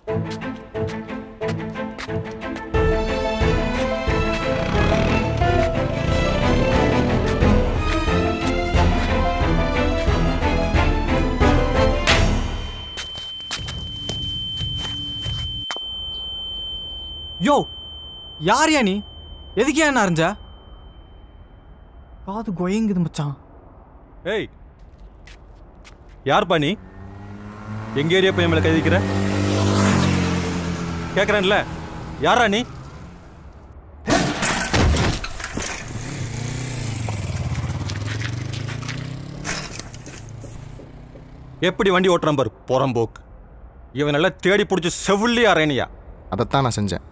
யோ யார்யா நீ எதுக்கு ஏன் அரைஞ்ச காது கொயங்குது மச்சான் ஏய் யார்ப்பா நீ எங்க ஏரியா பையன் மேல கை வைக்கிற கேக்குறேன்ல யாரா நீ எப்படி வண்டி ஓட்டுறான் பாரு புறம்போக்கு இவன் நல்லா தேடி பிடிச்சி செவில்லி அரையணியா அதைத்தான் நான் செஞ்சேன்